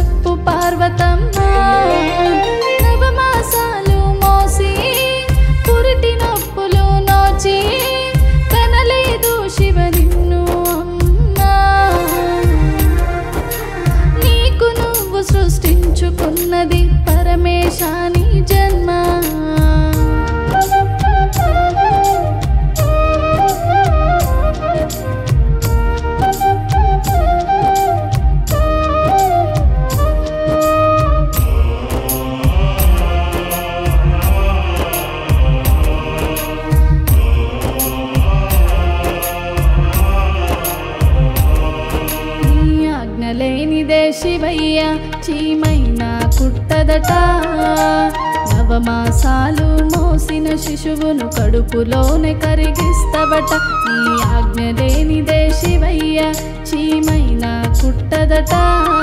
చెప్పు పార్వతమ్మ నవమాసాలు మోసి పురిటి నొప్పులు నోచి కనలేదు శివ నిన్ను అమ్మా నీకు నువ్వు సృష్టించుకున్నది పరమేశాని జన్మ నీ ఆజ్ఞ లేనిదే శివయ్య చీమైనా కుట్టదట నవమాసాలు మోసిన శిశువును కడుపులోనే కరిగిస్తవట నీ ఆజ్ఞ లేనిదే శివయ్య చీమైనా కుట్టదట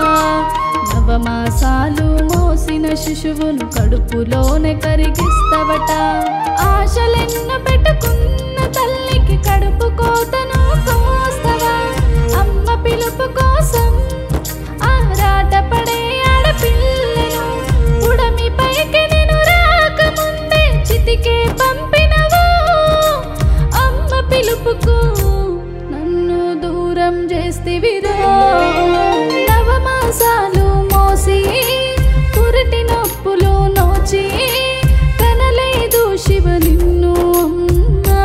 నవమాసాలు మోసిన శిశువును కడుపులోనే కరిగిస్తవట ఆశలెన్న పెట్టుకున్న తల్లికి కడుపు కోతను కోస్తవా అమ్మ పిలుపు కోసం ఆరాటపడే ఆడపిల్లను ఉడమి పైకి నేను రాకముందే చితికే పంపినవు అమ్మ పిలుపుకు నన్ను దూరం చేస్తివిరో నవమాసాలు మోసి పురిటి నొప్పులు నోచి కనలేదు శివ నిన్ను అమ్మా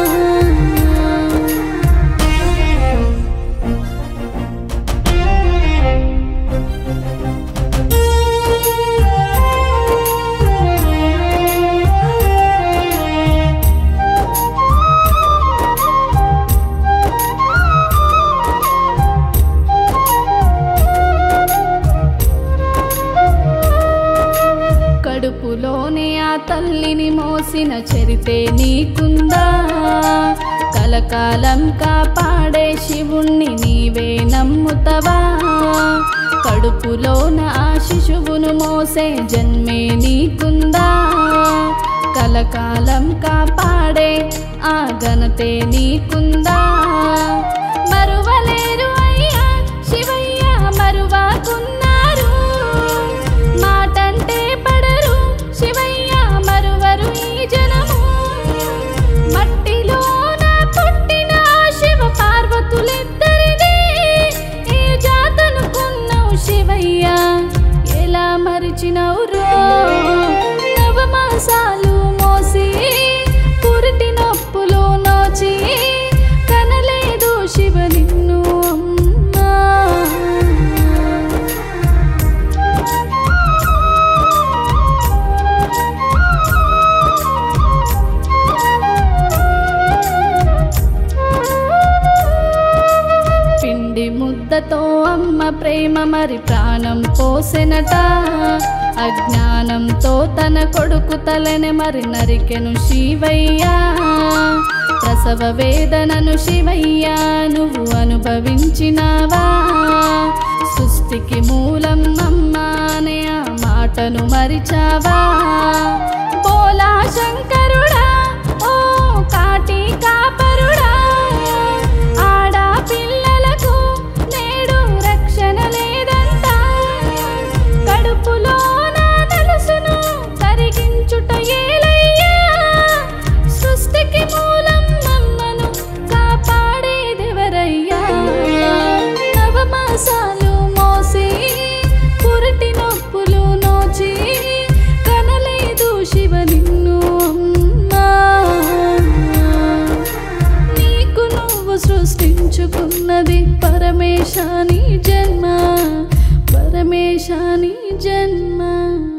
కడుపులోనే ఆ తల్లిని మోసిన చరితే నీకుందా కలకాలం కాపాడే శివుణ్ణి నీవే నమ్ముతవా కడుపులోన ఆ శిశువును మోసే జన్మే నీకుందా కలకాలం కాపాడే ఆ ఘనతే నీకుందా మరువలేరు అయ్యా శివయ్య మరువాకున్నారు మాటంటే పడరు శివయ్య మరువరు ఈ జనము మట్టిలోన పుట్టిన శివ పార్వతులిద్దరిది ఈ జాతనుకున్నావు శివయ్య ఎలా మరిచినవు రో నవమాసాలు మోసి పురిటి నొప్పులు నోచి కనలేదు శివ నిన్ను అమ్మా పిండి ముద్దతో అమ్మ ప్రేమ మరి ప్రాణం పోసెనట అజ్ఞానంతో తన కొడుకు తలని మరి నరికెను శివయ్యా ప్రసవ వేదనను శివయ్యా నువ్వు అనుభవించినావా సృష్టికి మూలం అమ్మ అనే ఆ మాటను మరిచావా బోలా శంకరుడా ఓ కాటి కాపరుడా ఆడా పిల్లలకు నేడు రక్షణ లేదంట కడుపులో నా తెలుసును కరిగించుట ఏలయ్యా సృష్టికి మూలం నమ్మను కాపాడేదెవరయ్యా నవమాసాలు మోసి పురిటి నొప్పులు నోచి కనలేదు శివ నిన్ను అమ్మా నీకు నువ్వు సృష్టించుకున్నది పరమేశాని జన్మ పరమేశాని జన్మ